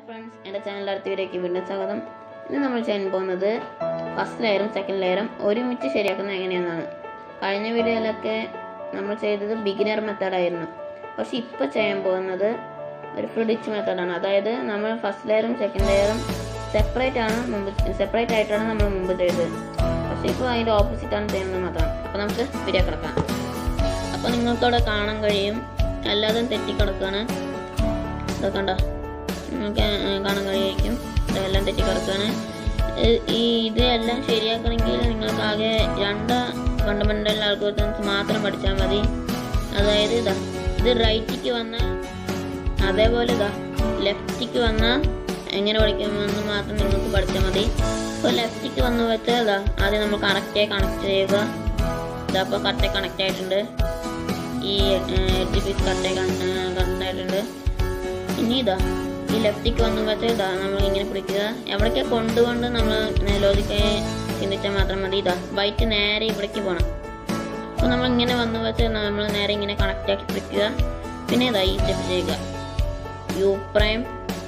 friends എൻ്റെ ചാനലിൽ അടുത്ത വീഡിയോയ്ക്ക് വീണ്ടും സ്വാഗതം ഇന്ന് നമ്മൾ ചെയ്യാൻ പോകുന്നത് ഫസ്റ്റ് ലെയറും സെക്കൻഡ് ലെയറും ഒരുമിച്ച് ശരിയാക്കുന്നത് എങ്ങനെയെന്നാണ് കഴിഞ്ഞ വീഡിയോയിലൊക്കെ നമ്മൾ ചെയ്തത് ബിഗിനർ മെത്തേഡായിരുന്നു പക്ഷെ ഇപ്പോൾ ചെയ്യാൻ പോകുന്നത് ഒരു ഫ്രിഡിച്ച് മെത്തേഡാണ് അതായത് നമ്മൾ ഫസ്റ്റ് ലെയറും സെക്കൻഡ് ലെയറും സെപ്പറേറ്റ് ആണ് മുമ്പ് സെപ്പറേറ്റ് ആയിട്ടാണ് നമ്മൾ മുമ്പ് ചെയ്തത് പക്ഷെ ഇപ്പോൾ അതിൻ്റെ ഓപ്പോസിറ്റാണ് ചെയ്യുന്നത് മാത്രം അപ്പോൾ നമുക്ക് വീഡിയോ കിടക്കാം അപ്പോൾ നിങ്ങൾക്കവിടെ കാണാൻ കഴിയും എല്ലാതും തെറ്റിക്കിടക്കുകയാണ് ഇതൊക്കെ കണ്ടോ നിങ്ങൾക്ക് കാണാൻ കഴിയുമായിരിക്കും ഇതെല്ലാം തെറ്റിക്കിടക്കുകയാണ് ഈ- ഈ ഇതെല്ലാം ശരിയാക്കണമെങ്കിൽ നിങ്ങൾക്ക് ആകെ രണ്ട് ഫണ്ടമെൻ്റൽ ആൽഗോരിതംസ് മാത്രം പഠിച്ചാൽ മതി അതായത് ഇതാ ഇത് റൈറ്റിക്ക് വന്ന അതേപോലെ ഇതാ ലെഫ്റ്റിക്ക് വന്ന എങ്ങനെ പഠിക്കുമെന്ന് മാത്രം നിങ്ങൾക്ക് പഠിച്ചാൽ മതി ഇപ്പോൾ ലെഫ്റ്റിക്ക് വന്ന് വെച്ചാൽ ഇതാ ആദ്യം നമ്മൾ കറക്റ്റായി കണക്ട് ചെയ്യുക ഇതാ അപ്പോൾ കറക്റ്റായി കണക്റ്റ് ആയിട്ടുണ്ട് ഈ എഡ്ജ് പീസ് കറക്റ്റായി കണക്ട് ആയിട്ടുണ്ട് ഇനി ഇതാ ഈ ലെഫ്റ്റിക്ക് വന്നു വെച്ചാൽ ഇതാ നമ്മൾ ഇങ്ങനെ പിടിക്കുക എവിടേക്ക് കൊണ്ടുകൊണ്ട് നമ്മൾ ലോജിക്കായി ചിന്തിച്ചാൽ മാത്രം മതി ഇതാ വൈറ്റ് നേരെ ഇവിടേക്ക് പോകണം അപ്പോൾ നമ്മൾ ഇങ്ങനെ വന്നു വെച്ചാൽ നമ്മൾ നേരെ ഇങ്ങനെ കണക്റ്റ് ആക്കി പിടിക്കുക പിന്നെ ഇതാ ഈ സ്റ്റെപ്പ് ചെയ്യുക U prime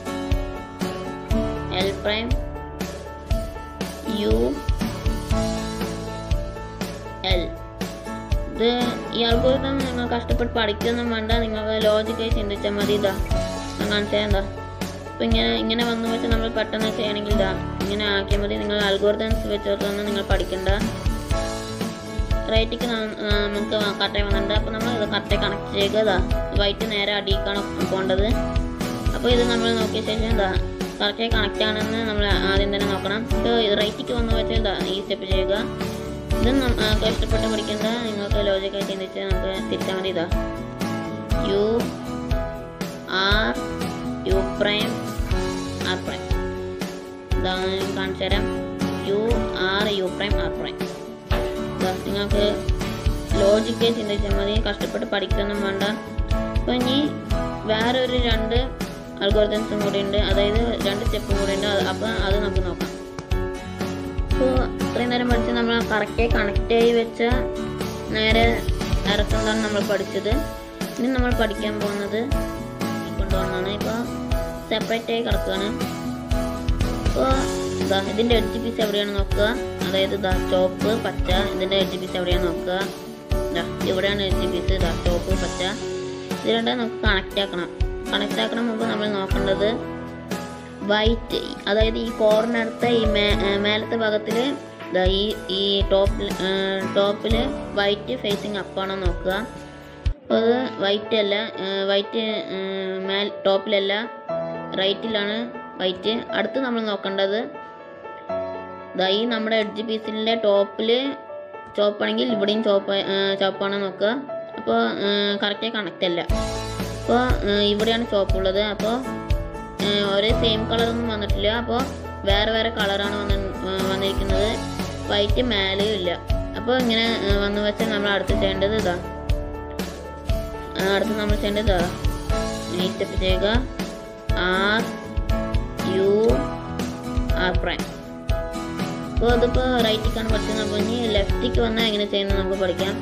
L prime U L ഇത് ഈ അൽഗോരിതം നിങ്ങൾ കഷ്ടപ്പെട്ട് പഠിക്കൊന്നും വേണ്ട നിങ്ങൾക്ക് ലോജിക്കായി ചിന്തിച്ചാൽ മതി ഇതാ ഞാൻ കാണിച്ചാൽ എന്താ ഇപ്പം ഇങ്ങനെ ഇങ്ങനെ വന്നു വെച്ച് നമ്മൾ പെട്ടെന്ന് ചെയ്യണമെങ്കിൽ ഇതാ ഇങ്ങനെ ആക്കിയാൽ മതി നിങ്ങൾ അൽഗോരിതംസ് വെച്ചിട്ടൊന്നും നിങ്ങൾ പഠിക്കണ്ട റൈറ്റിക്ക് നമുക്ക് കറക്റ്റായി വന്നിട്ടുണ്ട് അപ്പോൾ നമ്മൾ ഇത് കറക്റ്റായി കണക്ട് ചെയ്യുക ഇതാ വൈറ്റ് നേരെ അടിയിക്കാണ് പോകേണ്ടത് അപ്പോൾ ഇത് നമ്മൾ നോക്കിയ ശേഷം ഇതാ കറക്റ്റായി കണക്റ്റ് ആണെന്ന് നമ്മൾ ആദ്യം തന്നെ നോക്കണം ഇപ്പോൾ റൈറ്റിക്ക് വന്നു വെച്ചാൽ ഇതാ ഈ സ്റ്റെപ്പ് ചെയ്യുക ഇത് നം- ആ, കഷ്ടപ്പെട്ട് പഠിക്കേണ്ട നിങ്ങൾക്ക് ലോജിക്കായി ചിന്തിച്ച് നമുക്ക് തിരിച്ചാൽ മതി ഇതാ U R U prime R prime ഇതാ ഞാൻ കാണിച്ചു തരാം U R U prime R prime ഇതാ നിങ്ങൾക്ക് ലോജിക്കായി ചിന്തിച്ചാൽ മതി കഷ്ടപ്പെട്ട് പഠിക്കൊന്നും വേണ്ട അപ്പോൾ ഇനി വേറെ ഒരു രണ്ട് അൽഗോരിതംസും കൂടി ഉണ്ട് അതായത് രണ്ട് സ്റ്റെപ്പും കൂടി ഉണ്ട് അപ്പോൾ അത് നമുക്ക് നോക്കാം ഇപ്പോൾ ഇത്രയും നേരം പഠിച്ച് നമ്മൾ കറക്റ്റായി കണക്റ്റ് ആയി വെച്ച നേരെ ഇറക്കുന്നതാണ് നമ്മൾ പഠിച്ചത് ഇനി നമ്മൾ പഠിക്കാൻ പോകുന്നത് കൊണ്ടുവന്നാണ് ഇപ്പോൾ സെപ്പറേറ്റ് ആയി കിടക്കുകയാണ് ഇപ്പോൾ ഇതാ ഇതിൻ്റെ എഡ്ജ് പീസ് എവിടെയാണ് നോക്കുക അതായത് ഇതാ ചോപ്പ് പച്ച ഇതിൻ്റെ എഡ്ജ് പീസ് എവിടെയാണ് നോക്കുക ഇതാ ഇവിടെയാണ് എഡ്ജ് പീസ് ഇതാ ചോപ്പ് പച്ച ഇത് രണ്ടും നമുക്ക് കണക്റ്റ് ആക്കണം കണക്റ്റ് ആക്കണ മുമ്പ് നമ്മൾ നോക്കേണ്ടത് വൈറ്റ് അതായത് ഈ കോർണറത്തെ ഈ മേ ഏർ മേലത്തെ ഭാഗത്തിൽ ഈ ഈ ടോപ്പിൽ ടോപ്പിൽ വൈറ്റ് ഫേസിങ് അപ്പാണോ നോക്കുക അപ്പോൾ അത് വൈറ്റ് അല്ല വൈറ്റ് മേൽ ടോപ്പിലല്ല റൈറ്റിലാണ് വൈറ്റ് അടുത്ത് നമ്മൾ നോക്കേണ്ടത് ദാ ഈ നമ്മുടെ എഡ്ജ് പീസിൻ്റെ ടോപ്പിൽ ചോപ്പാണെങ്കിൽ ഇവിടെയും ചോപ്പ് ചോപ്പാണോ നോക്കുക അപ്പോൾ കറക്റ്റായി കണക്റ്റ് അല്ല അപ്പോൾ ഇവിടെയാണ് ചോപ്പ് ഉള്ളത് അപ്പോൾ ഏഹ് ഒരേ സെയിം കളറൊന്നും വന്നിട്ടില്ല അപ്പോൾ വേറെ വേറെ കളറാണ് വന്ന് ഏഹ് വന്നിരിക്കുന്നത് വൈറ്റ് മേലെയും ഇല്ല അപ്പോൾ ഇങ്ങനെ ഏഹ് വന്ന് വെച്ചാൽ നമ്മൾ അടുത്ത് ചെയ്യേണ്ടത് ഇതാ ആ, അടുത്ത് നമ്മൾ ചെയ്യേണ്ടത് ഇതാ ഈ സ്റ്റെപ്പ് ചെയ്യുക ആർ യു ആർ പ്രൈം അപ്പോൾ അതിപ്പോൾ റൈറ്റിക്കാണ് പഠിച്ചത് അപ്പോൾ ഇനി ലെഫ്റ്റിക്ക് വന്നാൽ എങ്ങനെ ചെയ്യുന്നത് നമുക്ക് പഠിക്കാം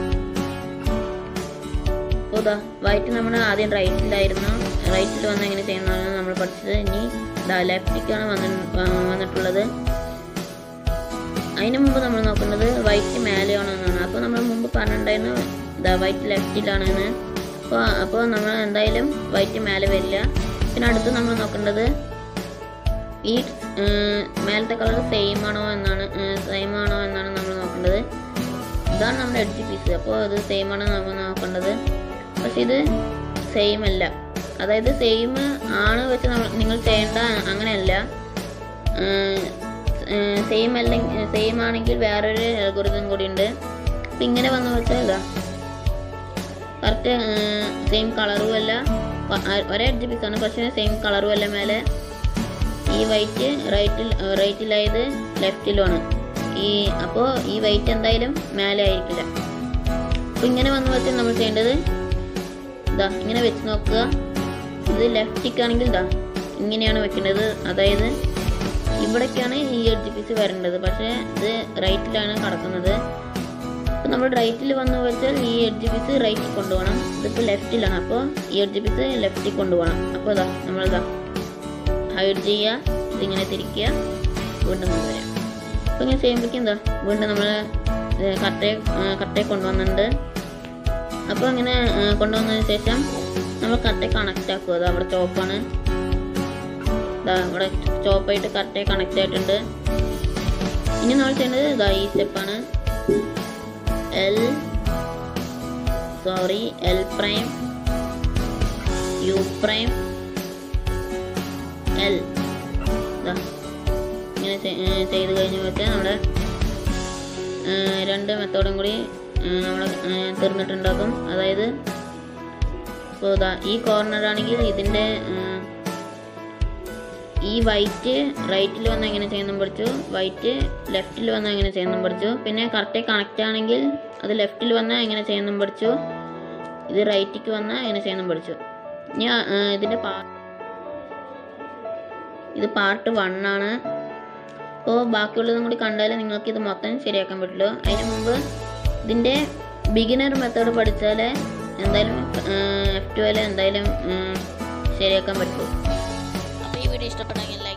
അപ്പോൾ ഇതാ വൈറ്റ് നമ്മൾ ആദ്യം റൈറ്റിലായിരുന്നു റൈറ്റിൽ വന്ന് എങ്ങനെ ചെയ്യുന്നതാണ് നമ്മൾ പഠിച്ചത് ഇനി ഇതാ ലെഫ്റ്റിക്കാണ് വന്ന് വ- വന്നിട്ടുള്ളത് അതിന് മുമ്പ് നമ്മൾ നോക്കുന്നത് വൈറ്റ് മേലെയാണോ എന്നാണ് അപ്പോൾ നമ്മൾ മുമ്പ് പറഞ്ഞിട്ടുണ്ടായിരുന്നു ഇതാ വൈറ്റ് ലെഫ്റ്റിലാണെന്ന് അപ്പോൾ അപ്പോൾ നമ്മൾ എന്തായാലും വൈറ്റ് മേലെ വരില്ല പിന്നെ അടുത്ത് നമ്മൾ നോക്കേണ്ടത് ഈ ഏർ, മേലത്തെ കളർ സെയിം ആണോ എന്നാണ് സെയിം ആണോ എന്നാണ് നമ്മൾ നോക്കേണ്ടത് ഇതാണ് നമ്മുടെ എഡ്ജ് പീസ് അപ്പോൾ ഇത് സെയിം ആണ് നമ്മൾ നോക്കേണ്ടത് പക്ഷെ ഇത് സെയിം അല്ല അതായത് സെയിം ആണ് വെച്ച് നമ്മൾ നിങ്ങൾ ചെയ്യേണ്ട അങ്ങനെയല്ല സെയിം അല്ലെങ്കിൽ സെയിം ആണെങ്കിൽ വേറൊരു അൽഗോരിതം കൂടി ഉണ്ട് അപ്പം ഇങ്ങനെ വന്ന് വെച്ചാൽ ഇതാ കറക്റ്റ് സെയിം കളറും അല്ല പ- ആ- ഒരേ എഡ്ജ് പീസാണ് പക്ഷേ സെയിം കളറും അല്ല മേലെ ഈ വൈറ്റ് റൈറ്റിൽ റൈറ്റിലായത് ലെഫ്റ്റിലുമാണ് ഈ അപ്പോൾ ഈ വൈറ്റ് എന്തായാലും മേലെ ആയിരിക്കില്ല അപ്പോൾ ഇങ്ങനെ വന്ന് വെച്ചാൽ നമ്മൾ ചെയ്യേണ്ടത് ഇതാ ഇങ്ങനെ വെച്ച് നോക്കുക ഇത് ലെഫ്റ്റിക്കാണെങ്കിൽ ഇതാ ഇങ്ങനെയാണ് വെക്കേണ്ടത് അതായത് ഇവിടേക്കാണ് ഈ എഡ്ജ് പീസ് വരേണ്ടത് പക്ഷേ ഇത് റൈറ്റിലാണ് കിടക്കുന്നത് അപ്പോൾ നമ്മൾ റൈറ്റിൽ വന്ന് വെച്ചാൽ ഈ എഡ്ജ് പീസ് റൈറ്റിൽ കൊണ്ടുപോകണം ഇതിപ്പോൾ ലെഫ്റ്റിലാണ് അപ്പോൾ ഈ എഡ്ജ് പീസ് ലെഫ്റ്റിൽ കൊണ്ടുപോകണം അപ്പോൾ ഇതാ നമ്മളിതാ ഹൈഡ് ചെയ്യുക ഇതിങ്ങനെ തിരിക്കുക വീണ്ടും കൊണ്ടുവരാം അപ്പോൾ ഇങ്ങനെ ചെയ്യുമ്പോഴേക്കും എന്താ വീണ്ടും നമ്മൾ കട്ടയെ കട്ടയെ കൊണ്ടുവന്നിട്ടുണ്ട് അപ്പോൾ ഇങ്ങനെ ആ, കൊണ്ടുവന്നതിന് ശേഷം നമ്മൾ കട്ടയെ കണക്റ്റ് ആക്കുക അത് അവിടെ ചോപ്പാണ് ഇതാ ഇവിടെ ചോപ്പായിട്ട് കട്ടയെ കണക്റ്റ് ആയിട്ടുണ്ട് ഇനി നമ്മൾ ചെയ്യേണ്ടത് ഇതാ ഈ സ്റ്റെപ്പാണ് L sorry L prime U prime L ഇതാ ഇങ്ങനെ ചെ- ഏ, ചെയ്ത് കഴിഞ്ഞപ്പോഴത്തെ നമ്മുടെ ഏ, രണ്ട് മെത്തേഡും കൂടി നമ്മൾ തീർന്നിട്ടുണ്ടാക്കും അതായത് ഇപ്പോൾ ഇതാ ഈ കോർണർ ആണെങ്കിൽ ഇതിൻ്റെ ഈ വൈറ്റ് റൈറ്റിൽ വന്ന് എങ്ങനെ ചെയ്യുന്നു പഠിച്ചു വൈറ്റ് ലെഫ്റ്റിൽ വന്ന് എങ്ങനെ ചെയ്യുന്നു പഠിച്ചു പിന്നെ കറക്റ്റ് കണക്റ്റ് ആണെങ്കിൽ അത് ലെഫ്റ്റിൽ വന്നാൽ എങ്ങനെ ചെയ്യുന്നു പഠിച്ചു ഇത് റൈറ്റിക്ക് വന്നാൽ എങ്ങനെ ചെയ്യുന്നു പഠിച്ചു ഇനി ആ, ആ, ഇതിൻ്റെ പാ ഇത് പാർട്ട് വൺ ആണ് അപ്പോൾ ബാക്കിയുള്ളതും കൂടി കണ്ടാലേ നിങ്ങൾക്ക് ഇത് മൊത്തം ശരിയാക്കാൻ പറ്റുള്ളൂ അതിന് മുമ്പ് ഇതിൻ്റെ ബിഗിനർ മെത്തേഡ് പഠിച്ചാൽ എന്തായാലും എഫ് ടു എന്തായാലും ഉം, ശരിയാക്കാൻ പറ്റുള്ളൂ അപ്പോൾ ഈ വീഡിയോ ഇഷ്ടപ്പെട്ടെങ്കിൽ